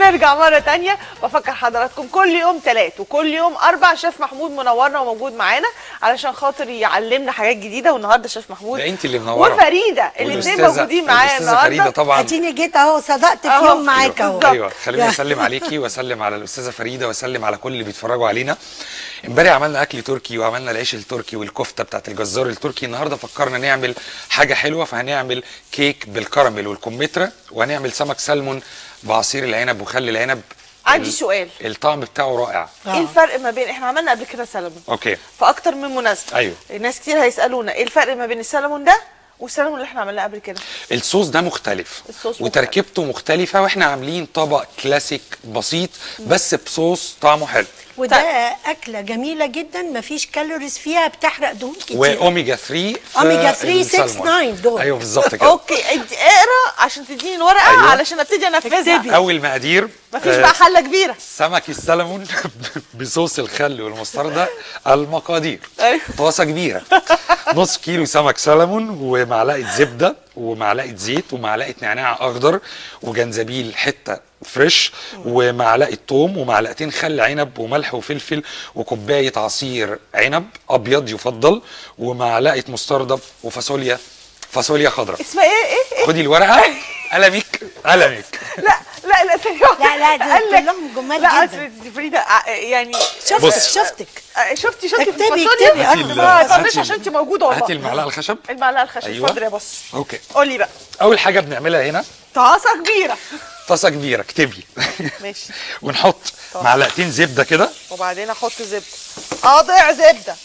ونرجع مرة تانية بفكر حضراتكم كل يوم تلات وكل يوم أربع شيف محمود منورنا وموجود معانا علشان خاطر يعلمنا حاجات جديدة والنهارده شيف محمود ده انت اللي منوره وفريدة الاثنين والأستاذة- موجودين معايا والأستاذة فريدة النهارده طبعا اديني جيت اهو صدقت في أهو. يوم معاك اهو بالظبط. ايوه خليني اسلم عليكي واسلم على الاستاذه فريده واسلم على كل اللي بيتفرجوا علينا امبارح عملنا اكل تركي وعملنا العيش التركي والكفته بتاعت الجزار التركي النهارده فكرنا نعمل حاجه حلوه فهنعمل كيك بالكراميل والكمثرى وهنعمل سمك سلمون بعصير العنب وخل العنب عندي ال- سؤال الطعم بتاعه رائع ايه الفرق ما بين احنا عملنا قبل كده سلمون اوكي في اكتر من مناسبة أيوه. ناس كتير هيسألونا ايه الفرق ما بين السلمون ده والسلمون اللي احنا عملناه قبل كده الصوص ده مختلف الصوص وتركيبته مختلفه واحنا عاملين طبق كلاسيك بسيط بس بصوص طعمه حلو وده اكله جميله جدا مفيش كالوريز فيها بتحرق دهون كتير واوميجا 3 في أوميجا 3 6 السلمون. 9 دول. ايوه بالظبط كده اوكي ادي اقرا عشان تديني الورقة أيوه. علشان ابتدي انفذها اكتبي. اول مقادير مفيش آه، بقى حلة كبيرة سمك السلمون بصوص الخل والمستردة المقادير أيوه. طاسه كبيره نص كيلو سمك سلمون ومعلقه زبده ومعلقه زيت ومعلقه نعناع اخضر وجنزبيل حته فريش ومعلقه توم ومعلقتين خل عنب وملح وفلفل وكوبايه عصير عنب ابيض يفضل ومعلقه مستردة وفاصوليا فاصوليا خضراء اسمها ايه ايه ايه خدي الورقه قلمك قلمك لا لا لا ثانية واحدة. لا، لا، دول قال لك- كلهم جمال لا جدا. أصل فريدة آه، يعني شفت بص. شفتك آه، شفتي شفتي في اكتبي، الفاصوليا اكتبي، هاتي ال- آه، طب هاتي مش ال- عشان انت موجودة والله هاتي المعلقه الخشب المعلقة الخشب أيوة. اتفضل يا بص اوكي قولي بقى اول حاجه بنعملها هنا طاسة كبيرة طاسه كبيره اكتبي ماشي ونحط معلقتين زبده كده وبعدين احط زبدة قاطع زبدة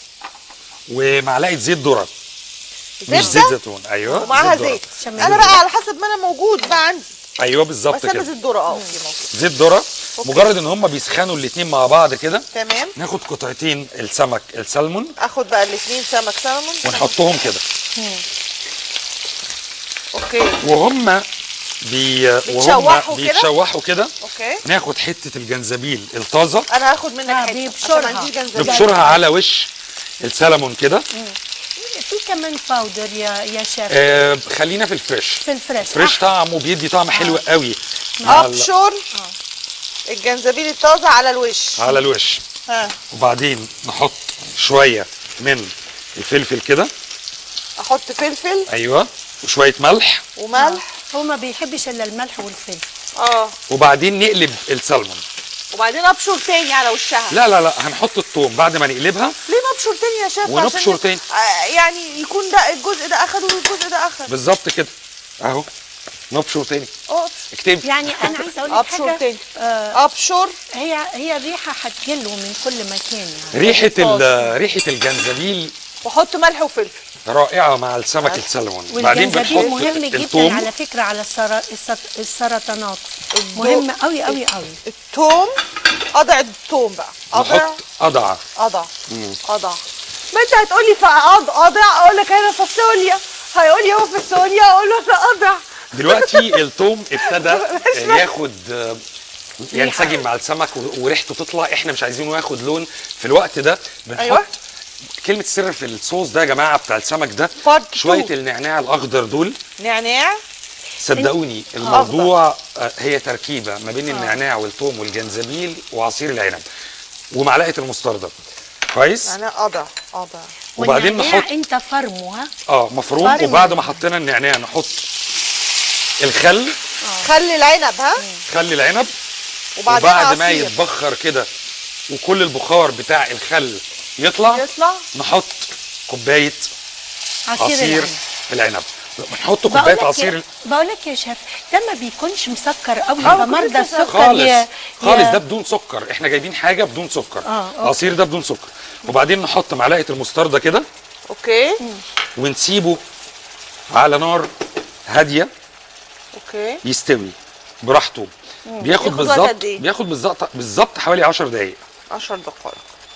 ومعلقه زيت ذره مش زيت زبدة زيتون ايوه ومعاها ذرة. زيت عشان انا بقى على حسب ما انا موجود بقى عندي ايوه بس بالظبط انا كده زيت ذرة اه اوكي موجود زيت ذره مجرد ان هم بيسخنوا الاتنين مع بعض كده تمام ناخد قطعتين السمك السلمون اخد بقى الاثنين سمك سلمون ونحطهم كده اوكي وهم بي وهم بيتشوحوا كده؟ بيتشوحوا كده اوكي ناخد حته الجنزبيل الطازه انا هاخد منك آه، حته بيبشرها. عشان ما عنديش جنزبيل نبشرها على وش السلمون كده في كمان باودر يا يا شيف آه خلينا في الفريش في الفريش فريش طعمه بيدي طعم حلو قوي مع ال- ابشر الجنزبيل الطازه على الوش على الوش ها وبعدين نحط شويه من الفلفل كده احط فلفل ايوه وشويه ملح وملح هو ما بيحبش الا الملح والفلفل اه وبعدين نقلب السلمون وبعدين ابشر تاني على وشها لا لا لا هنحط الثوم بعد ما نقلبها ليه نبشر تاني يا شيف ونبشر عشان- تاني. آه يعني يكون ده الجزء ده اخد والجزء ده اخد بالظبط كده اهو نبشر تاني اه اكتبي يعني انا عايزه اقول لك ابشر حاجه تاني آه ابشر هي هي الريحه هتجله من كل مكان يعني ريحه ال- ريحه الجنزبيل واحط ملح وفلفل رائعه مع السمك السلمون بعدين والجنزبيل بنحط مهم جدا الثوم على فكره على السر... السر... السرطانات مهم قوي قوي قوي الثوم قطع الثوم بقى قطع نحط قضعه قطع قطع ما انت هتقولي فقض قطع اقول لك انا فاصوليا هيقول لي هو فاصوليا اقول له انا قطع دلوقتي الثوم ابتدى ياخد آه، ينسجم مع السمك و- وريحته تطلع احنا مش عايزينه ياخد لون في الوقت ده بنحط أيوة. كلمة السر في الصوص ده يا جماعة بتاع السمك ده Part شوية two. النعناع الأخضر دول نعناع صدقوني الموضوع آه، هي تركيبة ما بين النعناع والثوم والجنزبيل وعصير العنب ومعلقة المستردة كويس نعناع قطع قطع وبعدين والنعناع نحط انت فرمه ها اه مفروم فرم. وبعد ما حطينا النعناع نحط الخل خلي العنب ها خل العنب وبعدين وبعد ما عصير. يتبخر كده وكل البخار بتاع الخل يطلع يطلع نحط كوبايه عصير, عصير العنب العنب نحط بقول كوبايه لك عصير يا بقول لك يا شيف ده ما بيكونش مسكر قوي آه، فمرضى بيكون لسه السكر خالص ي- خالص ي- ده بدون سكر احنا جايبين حاجه بدون سكر آه، أوكي. العصير ده بدون سكر وبعدين نحط معلقه المستردة كده اوكي ونسيبه على نار هاديه اوكي يستوي براحته بياخد بياخد وقت بالظبط قد إيه؟ بياخد بالظبط بالظبط حوالي 10 دقائق 10 دقائق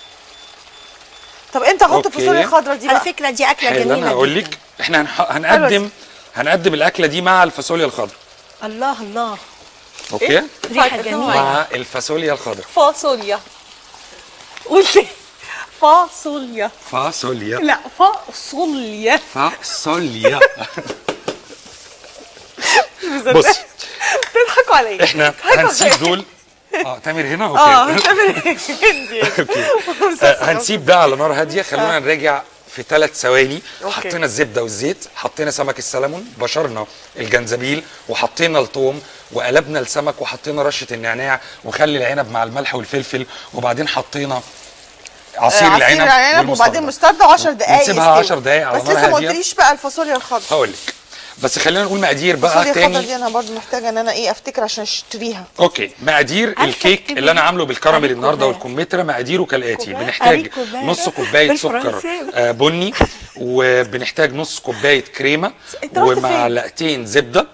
طب امتى احط أوكي. الفاصوليا الخضراء دي على بقى فكره دي اكله حلو جميله انا هقول جداً. لك احنا هنح- هنقدم هنقدم الاكله دي مع الفاصوليا الخضراء الله الله اوكي إيه؟ ريحه فاكهة جميله مع الفاصوليا الخضراء فاصوليا قلت فاصوليا فاصوليا لا فاصوليا فاصوليا بص تضحكوا عليا احنا تضحكوا هنسيب عليا. دول اه تامر هنا اه اوكي تامر هندي اوكي آه، هنسيب ده على نار هاديه خلونا نراجع في ثلاث ثواني أوكي. حطينا الزبده والزيت حطينا سمك السلمون بشرنا الجنزبيل وحطينا الثوم وقلبنا السمك وحطينا رشه النعناع وخلي العنب مع الملح والفلفل وبعدين حطينا عصير آه، العنب العنب وبعدين مستردة 10 دقايق نسيبها يستوي. 10 دقايق على بس نار لسه ما هاديه قلتليش بقى الفاصوليا الخضراء هقول لك بس خلينا نقول مقادير الفاصوليا بقى الخضراء تاني دي انا برضو محتاجه ان انا ايه افتكر عشان اشتريها اوكي مقادير عارفة الكيك اكتبي اللي انا لي. عامله بالكراميل أريكو النهارده بقى. والكمثرى مقاديره كالاتي كوباية. بنحتاج أريكو بقى. نص كوبايه سكر بالفرنساوي. آه، بني وبنحتاج نص كوبايه كريمه أنت رحت فين؟ ومعلقتين زبده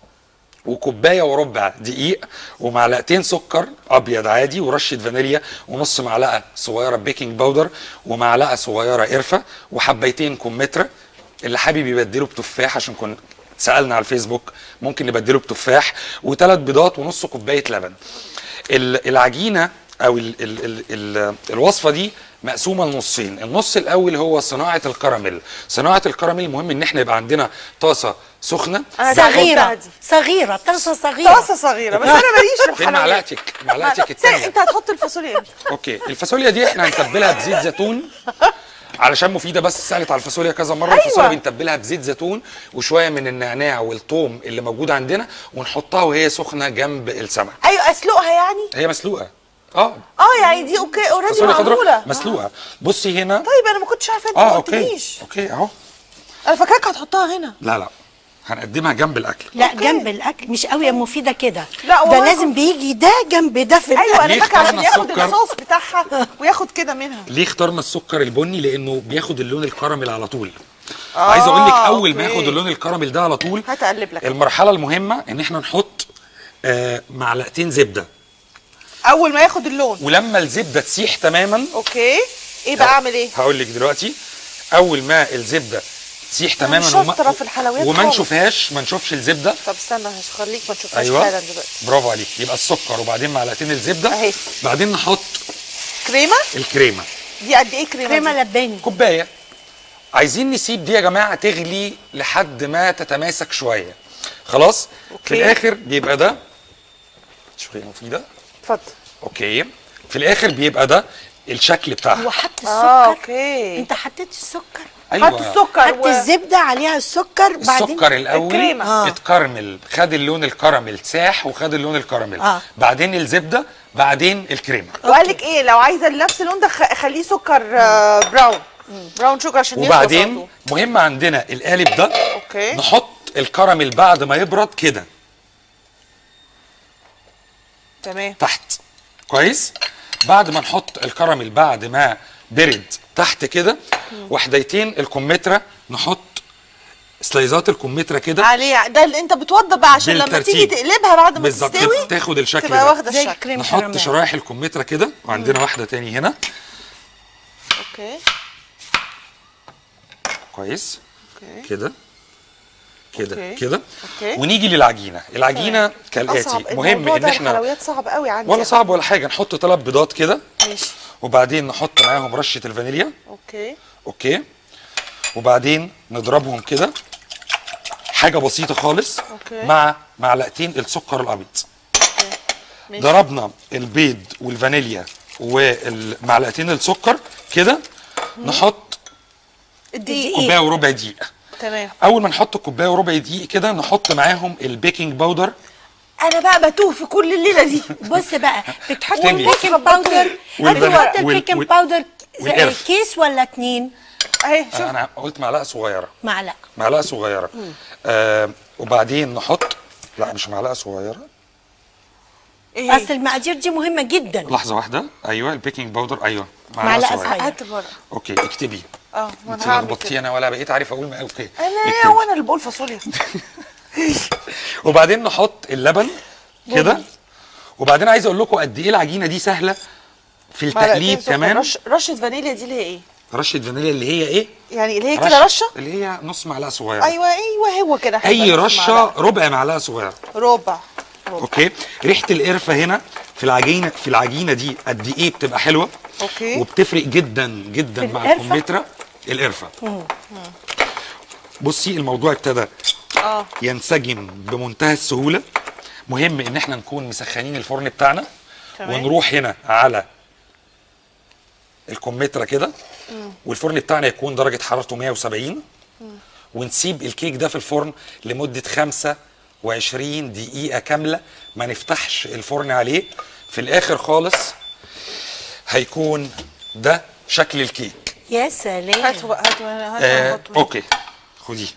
وكوبايه وربع دقيق ومعلقتين سكر ابيض عادي ورشه فانيليا ونص معلقه صغيره بيكنج باودر ومعلقه صغيره قرفه وحبيتين كمثرى اللي حابب يبدله بتفاح عشان كنت سالنا على الفيسبوك ممكن نبدله بتفاح وثلاث بيضات ونص كوبايه لبن ال- العجينه او ال ال ال ال الوصفه دي مقسومه لنصين النص الاول هو صناعه الكراميل صناعه الكراميل مهم ان احنا يبقى عندنا طاسه سخنه أنا اتعلمتها صغيرة دي. صغيرة طاسة صغيرة طاسه صغيره بس انا ماليش في فين الحلويات معلقتك معلقتك سير، الثانيه انت هتحط الفاصوليا امتى؟ اوكي الفاصوليا دي احنا هنتبلها بزيت زيتون علشان مفيده بس سالت على الفاصوليا كذا مره أيوة. الفاصوليا بنتبلها بزيت زيتون وشويه من النعناع والثوم اللي موجود عندنا ونحطها وهي سخنه جنب السمك ايوه اسلقها يعني هي مسلوقه اه اه يعني دي اوكي اوريدي فاصوليا خضراء معموله مسلوقه بصي هنا طيب انا ما كنتش عارفه انت اه ما اوكي قلتليش اوكي اهو انا فاكراك هتحطها هنا لا لا هنقدمها جنب الاكل لا جنب الاكل مش قوي يا مفيده كده لا، ده والله لازم بيجي ده جنب ده في ايوه انا ليه فاكره عشان اخترنا ياخد السكر؟ الصوص بتاعها وياخد كده منها ليه اخترنا السكر البني لانه بياخد اللون الكراميل على طول عايز اقول لك اول ما أوكي. ياخد اللون الكراميل ده على طول هتقلب لك المرحله المهمه ان احنا نحط آه معلقتين زبده اول ما ياخد اللون ولما الزبده تسيح تماما اوكي ايه بقى اعمل ايه هقول لك دلوقتي اول ما الزبده تسيح تماما مش شاطرة في الحلويات وما خالص. نشوفهاش ما نشوفش الزبده طب استنى هخليك ما تشوفهاش ايوه حالا دلوقتي برافو عليك يبقى السكر وبعدين معلقتين الزبده أهي. بعدين نحط كريمه الكريمه دي قد ايه كريمه كريمه دي؟ لباني كوبايه عايزين نسيب دي يا جماعه تغلي لحد ما تتماسك شويه خلاص في أوكي. الاخر بيبقى ده شوفي مفيده اتفضل اوكي في الاخر بيبقى ده الشكل بتاعها هو حط اه السكر اوكي انت حطيت السكر حط السكر حط الزبده عليها السكر بعدين السكر الاول الكريمة. آه. اتكرمل خد اللون الكراميل ساح وخد اللون الكراميل آه. بعدين الزبده بعدين الكريمه وقال لك ايه لو عايزه نفس اللون ده خ- خليه سكر آه، براون براون شوجر عشان يخلص على وبعدين طول. مهم عندنا القالب ده اوكي نحط الكراميل بعد ما يبرد كده تمام تحت كويس بعد ما نحط الكراميل بعد ما برد تحت كده وحديتين الكمثرى نحط سلايزات الكمثرى كده عليه ده اللي انت بتوضب بقى عشان لما بالترتيب. تيجي تقلبها بعد ما بالظبط تستوي تاخد الشكل تبقى ده واخده زي الشكل كريم نحط كراميل. شرايح الكمثرى كده وعندنا واحده تاني هنا اوكي كويس اوكي كده كده أوكي. كده أوكي. ونيجي للعجينه العجينه كالاتي اصعب مهم الموضوع ان ده احنا الحلويات صعب قوي عندي ولا صعب ولا حاجه نحط ثلاث بيضات كده ماشي وبعدين نحط معاهم رشه الفانيليا اوكي اوكي وبعدين نضربهم كده حاجه بسيطه خالص أوكي. مع معلقتين السكر الابيض ماشي. ضربنا البيض والفانيليا ومعلقتين السكر كده نحط الدقيق كوبايه وربع دقيق تمام اول ما نحط كوبايه وربع دقيق كده نحط معاهم البيكنج باودر انا بقى بتوه في كل الليله دي بص بقى بتحط تاني. البيكنج باودر والفانيليا. بتحط وال- البيكنج وال- باودر والقرفة. كيس ولا اتنين اهي شوف انا قلت معلقه صغيره معلقه معلقه صغيره آه وبعدين نحط لا مش معلقه صغيره ايه اصل المقادير دي مهمه جدا لحظه واحده ايوه البيكنج باودر ايوه معلقة صغيرة. صغيرة. هات بره اوكي اكتبي اه ما انت انا هعمل لخبطتي كده انا ولا بقيت عارف اقول ما اوكي انا اكتبي. يا وانا اللي بقول فاصوليا وبعدين نحط اللبن كده وبعدين عايز اقول لكم قد ايه العجينه دي سهله في معلقتين التقليب سكر. كمان رش رشه فانيليا دي اللي هي ايه رشه فانيليا اللي هي ايه يعني اللي هي كده رشه اللي هي نص معلقه صغيره ايوه ايوه هو كده اي حلوة، نص رشه معلقة. ربع معلقه صغيره ربع ربع اوكي ريحه القرفه هنا في العجينه في العجينه دي قد ايه بتبقى حلوه اوكي وبتفرق جدا جدا في مع القرفة؟ الكمثرى القرفه بصي الموضوع ابتدى اه ينسجم بمنتهى السهوله مهم ان احنا نكون مسخنين الفرن بتاعنا تمام. ونروح هنا على الكمثرى كده والفرن بتاعنا يكون درجه حرارته 170 ونسيب الكيك ده في الفرن لمده 25 دقيقه كامله ما نفتحش الفرن عليه في الاخر خالص هيكون ده شكل الكيك يا سلام هاتوا بقى هاتوا هاتوا آه هاتوا. اوكي خديه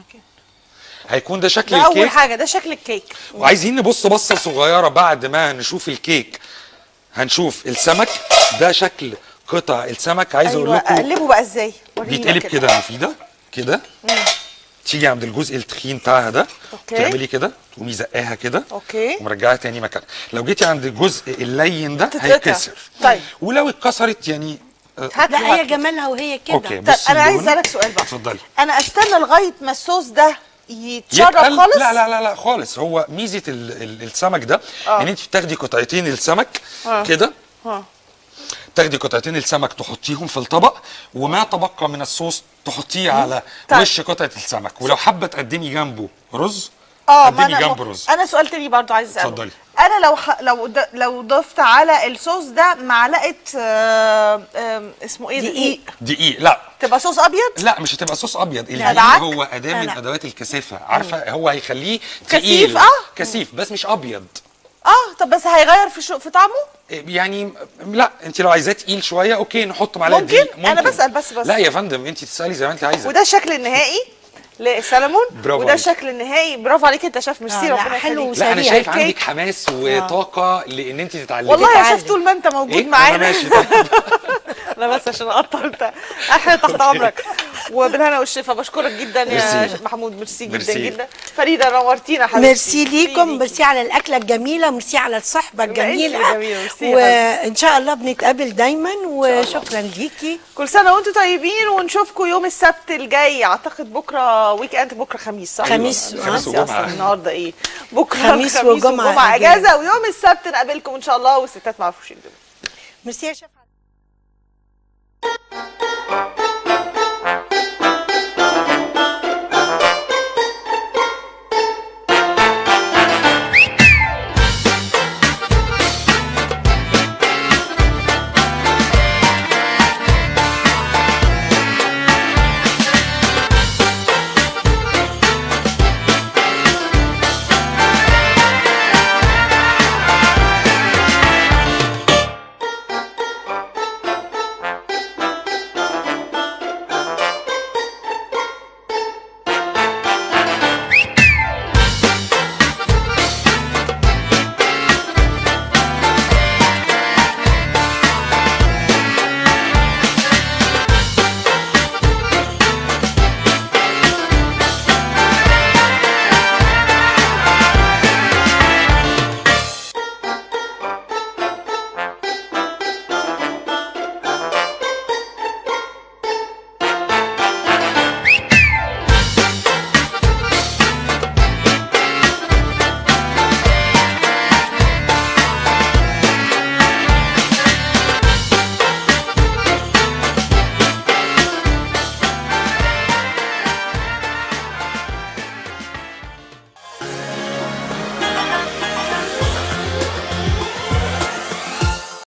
هيكون ده شكل ده اول الكيك حاجه ده شكل الكيك وعايزين نبص بصه صغيره بعد ما نشوف الكيك هنشوف السمك ده شكل قطع السمك عايز اقول ايوه لكم اقلبه بقى ازاي ورينا بيتقلب كده يا مفيده كده تيجي عند الجزء التخين بتاعها ده أوكي. تعملي كده تقومي زقاها كده أوكي. ومرجعها تاني مكان لو جيتي عند الجزء اللين ده تتقطع. هيتكسر طيب. ولو اتكسرت يعني آه، هات لا له هي هات له. جمالها وهي كده اوكي طب بصي انا عايز اللون. اسالك سؤال بقى اتفضلي انا استنى لغايه ما الصوص ده يتشرب يتقل- خالص لا لا لا لا خالص هو ميزه ال ال السمك ده آه. ان انت بتاخدي قطعتين السمك آه. كده اه تاخدي قطعتين السمك تحطيهم في الطبق وما تبقى من الصوص تحطيه على طيب. وش قطعه السمك ولو حابه تقدمي جنبه رز اه ما قدمي انا جنبه رز انا سؤال تاني برضو عايز اساله اتفضلي. انا لو ح... لو د... لو ضفت على الصوص ده معلقه آه... آه... اسمه ايه ده؟ دقيق. دقيق لا تبقى صوص ابيض لا مش هتبقى صوص ابيض الدقيق دعك؟ هو اداه لا، من لا. ادوات الكثافه عارفه هو هيخليه كثيف، تقيل آه. كثيف بس مش ابيض اه طب بس هيغير في شو... في طعمه يعني لا انت لو عايزاه تقيل شويه اوكي نحط معلقه ممكن؟ دقيق أنا بسأل بس- بس. لا يا فندم انت تسالي زي ما انت عايزه وده الشكل النهائي لسلمون برافو وده عليك. الشكل النهائي برافو عليك انت شاف ميرسي آه، لا، ربنا حلو يخليك لا انا سريع شايف الكيك. عندك حماس وطاقه لان انت تتعلمي والله يا بتتعلم. شيف طول ما انت موجود ايه انا معانا ماشي طيب. انا بس عشان اقطع انت احنا تحت امرك وبالهنا والشفا بشكرك جدا يا ميرسي. شيخ محمود ميرسي جدا ميرسي. جدا فريده نورتينا حبيبتي ميرسي ليكم ميرسي على الاكله الجميله ميرسي على الصحبه الجميله جميلة، ميرسي يا وان شاء الله بنتقابل دايما وشكرا ليكي كل سنه وانتم طيبين ونشوفكم يوم السبت الجاي اعتقد بكره ويك اند بكره خميس صح خميس، أنا آه. ناسي خميس اصلا وجمعة. النهارده ايه بكره خميس وجمعة وجمعه أجازة. اجازه ويوم السبت نقابلكم ان شاء الله والستات ما عرفوش يكذبوا ميرسي يا شيخ